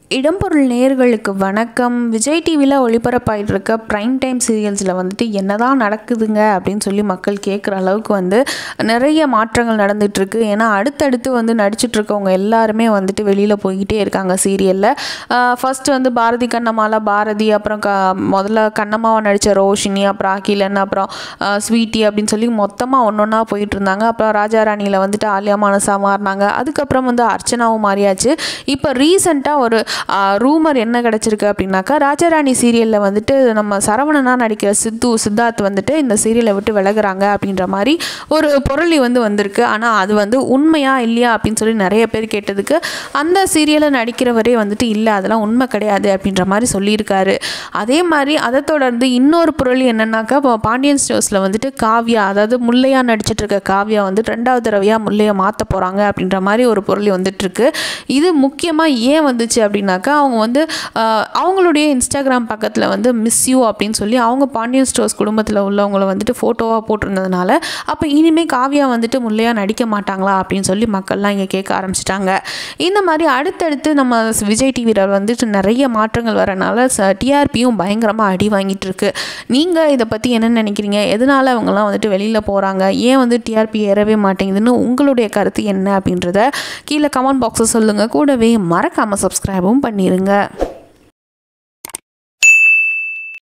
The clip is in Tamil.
இடம்பொருள் நேயர்களுக்கு வணக்கம் விஜய் டிவியில் ஒளிபரப்பாயிட்டு இருக்க ப்ரைம் டைம் சீரியல்ஸில் வந்துட்டு என்னதான் நடக்குதுங்க அப்படின்னு சொல்லி மக்கள் கேட்குற அளவுக்கு வந்து நிறைய மாற்றங்கள் நடந்துட்டு இருக்கு ஏன்னா அடுத்தடுத்து வந்து நடிச்சிட்டு இருக்கவங்க எல்லாருமே வந்துட்டு வெளியில் போய்கிட்டே இருக்காங்க சீரியலில் ஃபர்ஸ்ட் வந்து பாரதி கண்ணம்மால பாரதி அப்புறம் க முதல்ல கண்ணம்மாவை நடித்த ரோஷினி அப்புறம் அகிலன் அப்புறம் அஹ், ஸ்வீட்டி அப்படின்னு சொல்லி மொத்தமாக ஒன்று ஒன்றா போயிட்டு இருந்தாங்க அப்புறம் ராஜாராணியில் வந்துட்டு ஆலியா மனசா மாறினாங்க அதுக்கப்புறம் வந்து அர்ச்சனாவும் மாறியாச்சு இப்போ ரீசெண்டாக ஒரு ரூமர் என்ன கிடச்சிருக்கு அப்படின்னாக்கா ராஜாராணி சீரியலில் வந்துட்டு நம்ம சரவணனா நடிக்கிற சித்து சித்தார்த் வந்துட்டு இந்த சீரியலை விட்டு விலகுறாங்க அப்படின்ற மாதிரி ஒரு பொருளி வந்து வந்திருக்கு ஆனால் அது வந்து உண்மையா இல்லையா அப்படின்னு சொல்லி நிறைய பேர் கேட்டதுக்கு அந்த சீரியலை நடிக்கிறவரே வந்துட்டு இல்லை அதெல்லாம் உண்மை கிடையாது அப்படின்ற மாதிரி சொல்லியிருக்காரு அதே மாதிரி அதை தொடர்ந்து இன்னொரு பொருள் என்னன்னாக்கா இப்போ பாண்டியன் ஸ்டோர்ஸில் வந்துட்டு காவ்யா அதாவது முல்லையா நடிச்சிட்டு இருக்க காவ்யா வந்து ரெண்டாவது தடவையாக முல்லையை மாற்ற போகிறாங்க அப்படின்ற மாதிரி ஒரு பொருள் வந்துட்டுருக்கு இது முக்கியமாக ஏன் வந்துச்சு அப்படின்னாக்கா அவங்க வந்து ஆஹ், அவங்களுடைய இன்ஸ்டாகிராம் பக்கத்தில் வந்து மிஸ் யூ அப்படின்னு சொல்லி அவங்க பாண்டியன் ஸ்டோர்ஸ் குடும்பத்தில் உள்ளவங்கள வந்துட்டு ஃபோட்டோவாக போட்டிருந்ததுனால அப்போ இனிமேல் காவ்யா வந்துட்டு முல்லையா நடிக்க மாட்டாங்களா அப்படின்னு சொல்லி மக்கள்லாம் இங்கே கேட்க ஆரம்பிச்சிட்டாங்க இந்த மாதிரி அடுத்தடுத்து நம்ம விஜய் டிவியில் வந்துட்டு நிறைய மாற்றங்கள் வரனால டிஆர்பியும் பயங்கரமாக அடி வாங்கிட்டு இருக்கு நீங்கள் இதை பற்றி என்ன நினைக்கிறீங்க எதனால அவங்கெல்லாம் வந்துட்டு வெளியில் போகிறாங்க ஏன் வந்து டிஆர்பி ஏறவே மாட்டேங்குதுன்னு உங்களுடைய கருத்து என்ன அப்படின்றத கீழே கமெண்ட் பாக்ஸில் சொல்லுங்கள் கூடவே மறக்காமல் சப்ஸ்கிரைபும் பண்ணிடுங்க